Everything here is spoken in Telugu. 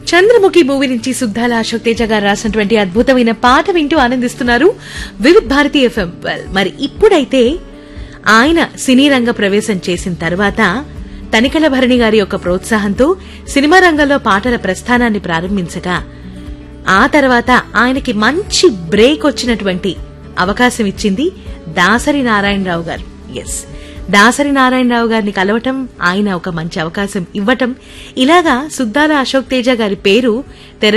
చంద్రముఖి మూవీ నుంచి సుద్దాల అశోక్ తేజ గారు రాసినటువంటి అద్భుతమైన పాట వింటూ ఆనందిస్తున్నారు వివిధ్ భారతి ఎఫ్ఎం వెల్, మరి ఇప్పుడైతే ఆయన సినీ రంగ ప్రవేశం చేసిన తర్వాత తనికల భరణి గారి యొక్క ప్రోత్సాహంతో సినిమా రంగంలో పాటల ప్రస్థానాన్ని ప్రారంభించగా ఆ తర్వాత ఆయనకి మంచి బ్రేక్ వచ్చినటువంటి అవకాశం ఇచ్చింది దాసరి నారాయణరావు గారు ఎస్ దాసరి నారాయణరావు గారిని కలవటం ఆయన ఒక మంచి అవకాశం ఇవ్వటం ఇలాగా సుద్దాల అశోక్ తేజ గారి పేరు తెర